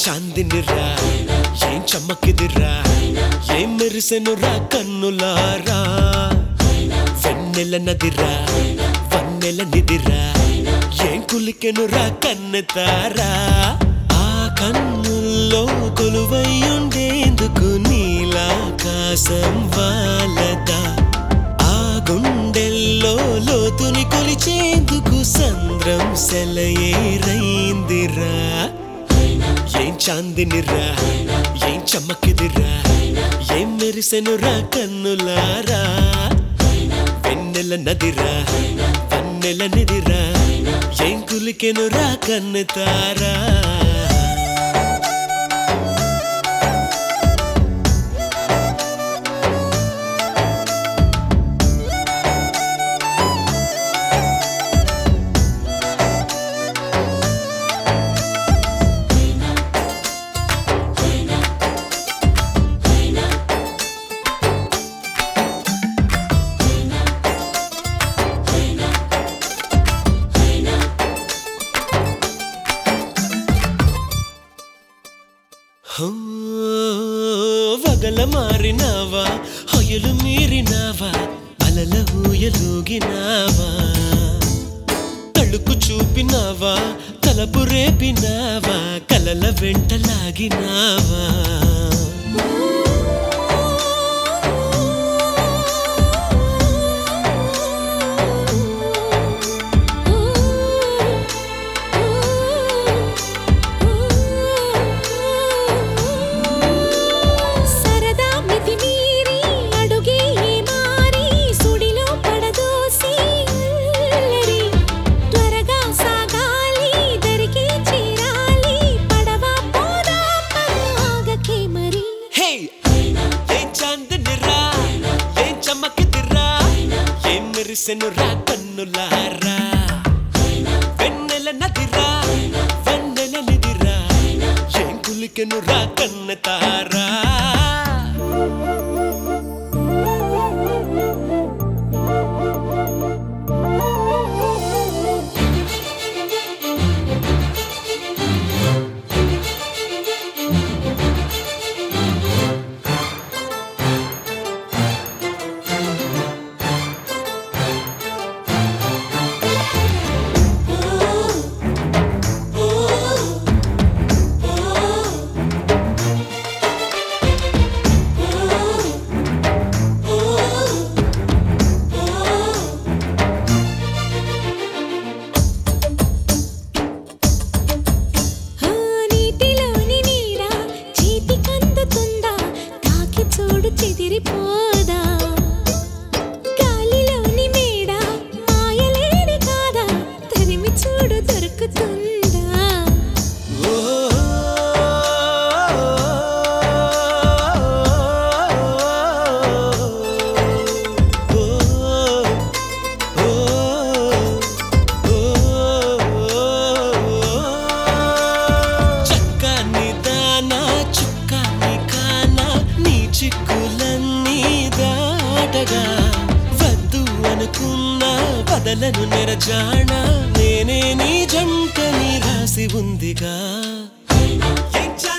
చాందినిరా ఏం చమ్మకిదిరా ఏం మెరిసెనురా కన్నులారా వెన్నెల నదిరా వన్నెల నిదిరా ఏం కులికెనురా కన్నెతారా ఆ కన్నుల్లో కొలువయ్యుండేందుకు నీలాకాశం వాలదా ఆ గుండెల్లో లోతుని కొలిచేందుకు సంద్రం సెలయేరైందిరా ఏం చాందినిరా ఏం చమ్మకిదిరా ఏం మెరిసెనురా కన్నులారా వెన్నెల నదిరా వన్నెల నిదిరా ఏం కులికెనురా కన్నుతారా హో, వగల మారినావా హొయలు మీరినావా అలల ఊయలూగినావా తళుకు చూపినావా తలపు రేపినావా కలల వెంట లాగినావా సరదా మితి మీరి అడుగే మారి సుడిలో పడదోసి అల్లరి త్వరగా సాగాలి దరికి చేరాలి పడవ పోదా ఆగకే మరి హే ఏం చాందనిరా ఏం చమ్మకిదిరా ఏం మెరిసెనురా కన్నులారా వెన్నెల నదిరా వన్నెల నిదిరా ఏం కులికెనురా కన్నతారా ఆ నీటిలోని నీరా చేతికందుతుందా తాకి చూడు చెదిరిపోదా గాలిలోని మేడ మాయలేడి కాదా తరిమి చూడు దొరుకుతుందా ఓ చక్కని దానా చుక్కని కానా నీ చిక్కులన్నీ దాటగా వద్దు అనుకున్నా వదలను నెరజాణ నేనే నీ జంటని రాసి ఉందిగా ఏం చా